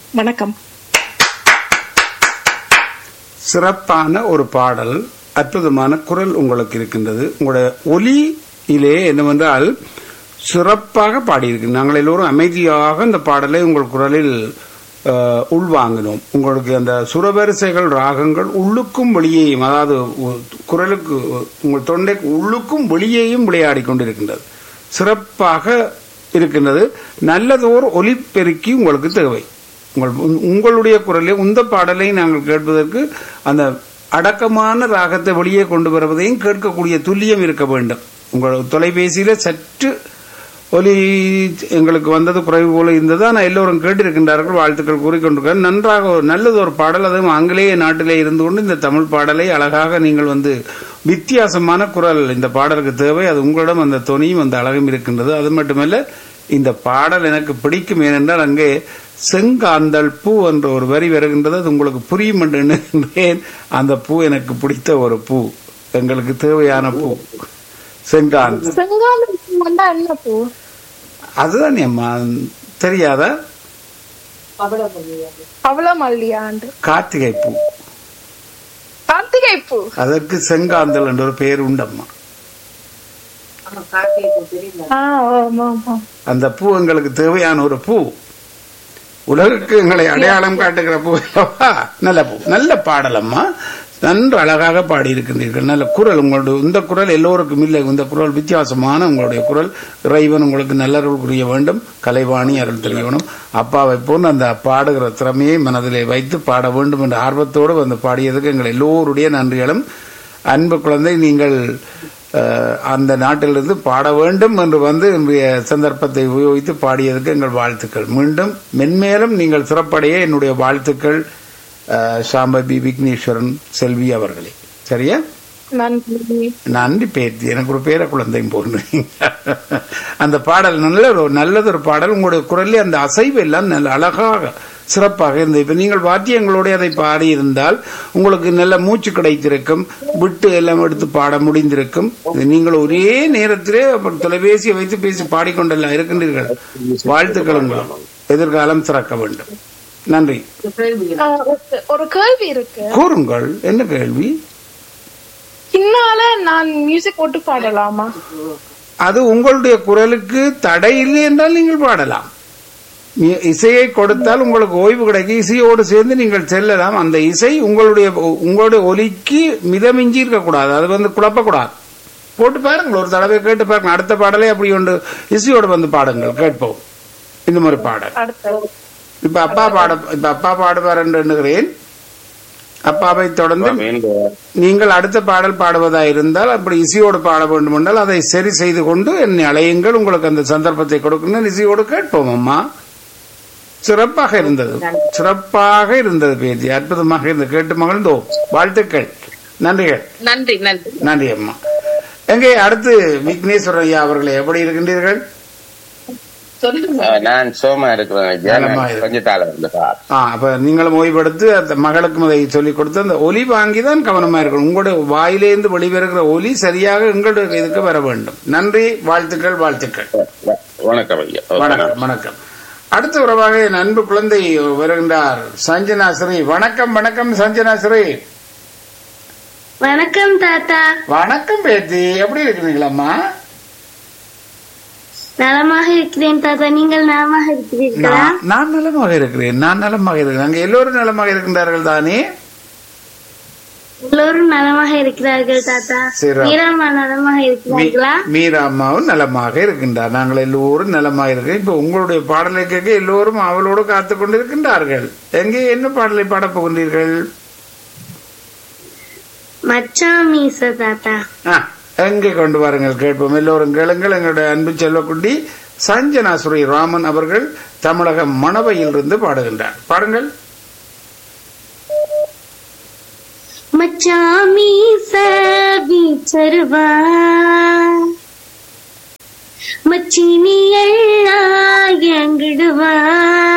வணக்கம் சிறப்பான ஒரு பாடல் அற்புதமான குரல் உங்களுக்கு இருக்கின்றது உங்களுடைய ஒலியிலே என்னவென்றால் சிறப்பாக பாடியிருக்கு நாங்கள் எல்லோரும் அமைதியாக இந்த பாடலை உங்கள் குரலில் அஹ், உள்வாங்கினோம் உங்களுக்கு அந்த சுரவரிசைகள் ராகங்கள் உள்ளுக்கும் வெளியேயும் அதாவது உ- குரலுக்கு உங்கள் தொண்டைக்கு உள்ளுக்கும் வெளியேயும் விளையாடி கொண்டிருக்கின்றது சிறப்பாக இருக்கின்றது நல்லதோர் ஒலிபெருக்கி உங்களுக்கு தேவை உங்கள் உங்- உங்களுடைய குரலில் உந்த பாடலை நாங்கள் கேட்பதற்கு அந்த அடக்கமான ராகத்தை வெளியே கொண்டு வருவதையும் கேட்கக்கூடிய துல்லியம் இருக்க வேண்டும் உங்கள் தொலைபேசியில சற்று ஒலி எங்களுக்கு வந்தது குறைவு போல இருந்தது ஆனால் எல்லோரும் கேட்டிருக்கின்றார்கள் வாழ்த்துக்கள் கூறிக்கொண்டிருக்கிறார் நன்றாக ஒரு நல்லது ஒரு பாடல் அதுவும் ஆங்கிலேய நாட்டிலே இருந்து கொண்டு இந்த தமிழ் பாடலை அழகாக நீங்கள் வந்து வித்தியாசமான குரல் இந்த பாடலுக்கு தேவை அது உங்களிடம் அந்த தொனியும் அந்த அழகும் இருக்கின்றது அது மட்டுமல்ல இந்த பாடல் எனக்கு பிடிக்கும் ஏனென்றால் அங்கே செங்காந்தல் பூ என்ற ஒரு வரி வருகின்றது அது உங்களுக்கு புரியும் என்று எண்ணுகின்றேன் அந்த பூ எனக்கு பிடித்த ஒரு பூ எங்களுக்கு தேவையான பூ செங்காந்த செங்காந்தல் பூ வந்தா என்ன பூ அதுதான் அம்மா தெரியாதா அவ்வளவு மல்லியாண்டு கார்த்திகை பூ கார்த்திகை பூ அதற்கு செங்காந்தல் என்ற ஒரு பெயர் உண்டம்மா ஆ ஆமா ஆமா அந்த பூ எங்களுக்கு தேவையான ஒரு பூ உலகுக்கு எங்களை அடையாளம் காட்டுகிற பூ அல்லவா? நல்ல பூ நல்ல பாடலம்மா நன்று அழகாக பாடியிருக்கின்றீர்கள் நல்ல குரல் உங்களுடைய இந்த குரல் எல்லோருக்கும் இல்லை இந்த குரல் வித்தியாசமான உங்களுடைய குரல் இறைவன் உங்களுக்கு நல்லருள் புரிய வேண்டும் கலைவாணி அருள் தெரியணும் அப்பாவை போன்று அந்த பாடுகிற திறமையை மனதிலே வைத்து பாட வேண்டும் என்ற ஆர்வத்தோடு வந்து பாடியதுக்கு எங்கள் எல்லோருடைய நன்றிகளும் அன்பு குழந்தை நீங்கள் அஹ், அந்த நாட்டிலிருந்து பாட வேண்டும் என்று வந்து இன்றைய சந்தர்ப்பத்தை உபயோகித்து பாடியதுக்கு எங்கள் வாழ்த்துக்கள் மீண்டும் மென்மேலும் நீங்கள் சிறப்படைய என்னுடைய வாழ்த்துக்கள் அஹ், சாம்பவி விக்னேஸ்வரன் செல்வி அவர்களே சரியா நன்றி நன்றி பேத்தி எனக்கு ஒரு பேர குழந்தையும் போடுறீங்க அந்த பாடல் நல்ல ஒரு நல்லதொரு பாடல் உங்களுடைய குரலில் அந்த அசைவு எல்லாம் நல்ல அழகாக சிறப்பாக இருந்தது இப்ப நீங்கள் வாத்தியங்களோட அதை பாடியிருந்தால் உங்களுக்கு நல்ல மூச்சு கிடைத்திருக்கும் விட்டு எல்லாம் எடுத்து பாட முடிந்திருக்கும் இது நீங்கள் ஒரே நேரத்திலே அப்புறம் தொலைபேசியை வைத்து பேசி பாடிக்கொண்டெல்லாம் இருக்கின்றீர்கள் வாழ்த்துக்கள் உங்களுக்கு எதிர்காலம் சிறக்க வேண்டும் நன்றி ஆ, ஒரு- ஒரு கேள்வி இருக்கு கூறுங்கள் என்ன கேள்வி பின்னால நான் மியூசிக் போட்டு பாடலாமா அது உங்களுடைய குரலுக்கு தடை இல்லை என்றால் நீங்கள் பாடலாம் இ- இசையை கொடுத்தால் உங்களுக்கு ஓய்வு கிடைக்கும் இசையோடு சேர்ந்து நீங்கள் செல்லலாம் அந்த இசை உங்களுடைய உங்களுடைய ஒலிக்கு மிதமிஞ்சி இருக்கக்கூடாது அது வந்து குழப்பக்கூடாது போட்டு பாருங்கள் ஒரு தடவை கேட்டு பாருங்க அடுத்த பாடலே அப்படி ஒன்று இசையோடு வந்து பாடுங்கள் கேட்போம் இந்த மாதிரி பாடல் அடுத்த இப்ப அப்பா பாட இப்ப அப்பா பாடுவார் என்று எண்ணுகிறேன் அப்பாவை தொடர்ந்து நீங்கள் அடுத்த பாடல் பாடுவதா இருந்தால் அப்படி இசையோடு பாட வேண்டும் என்றால் அதை சரி செய்து கொண்டு என்னை அலையுங்கள் உங்களுக்கு அந்த சந்தர்ப்பத்தை கொடுக்கணும் இசையோடு கேட்போம் அம்மா சிறப்பாக இருந்தது சிறப்பாக இருந்தது பேத்தி அற்புதமாக இருந்தது கேட்டு மகிழ்ந்தோம் வாழ்த்துக்கள் நன்றிகள் நன்றி நன்றி நன்றி அம்மா எங்கே அடுத்து விக்னேஸ்வரன் ஐயா அவர்களை எப்படி இருக்கின்றீர்கள் சொல்லுங்க ஆ, நான் சோமா இருக்கிறேன் ஐயா. நலமா நான் இரு. கொஞ்ச காலம் இருந்ததா ஆ அப்ப நீங்களும் ஓய்வெடுத்து அந்த மகளுக்கும் அதை சொல்லிக் கொடுத்து அந்த ஒலி வாங்கி தான் கவனமா இருக்கணும் உங்களுடைய வாயிலேந்து வெளிவருகிற ஒலி சரியாக எங்களுடைய இதுக்கு வர வேண்டும் நன்றி வாழ்த்துக்கள் வாழ்த்துக்கள் வணக்கம் ஐயா ஓகே, வணக்கம் வணக்கம் அடுத்த உறவாக என் அன்பு குழந்தை வருகின்றார் சஞ்சனா ஸ்ரீ வணக்கம் வணக்கம் சஞ்சனா ஸ்ரீ வணக்கம் தாத்தா வணக்கம் பேத்தி எப்படி இருக்கிறீங்களம்மா நலமாக இருக்கிறேன் தாத்தா நீங்கள் நலமாக இருக்கிறீர்களா நான் நான் நலமாக இருக்கிறேன் நான் நலமாக இருக்கிறேன் அங்க எல்லோரும் நலமாக இருக்கின்றார்கள் தானே எல்லோரும் நலமாக இருக்கிறார்கள் தாத்தா சரி. மீராமா நலமாக மீ- இருக்கிறார்களா மீரா அம்மாவும் நலமாக இருக்கின்றார் நாங்கள் எல்லோரும் நலமாக இருக்கிறோம் இப்ப உங்களுடைய பாடலை கேட்க எல்லோரும் அவளோடு காத்து கொண்டிருக்கின்றார்கள் எங்கே என்ன பாடலை பாடப் போகின்றீர்கள் மச்சான் மீச தாத்தா ஆ, எங்கே கொண்டு வாருங்கள் கேட்போம் எல்லோரும் கேளுங்கள் எங்களுடைய அன்பு செல்வக்குட்டி சஞ்சனா ஸ்ரீ ராமன் அவர்கள் தமிழக மணவையில் இருந்து பாடுகின்றார் பாடுங்கள் மச்சான் மீச வீச்சருவா மச்சினி எல்லாம் எங்கிடுவா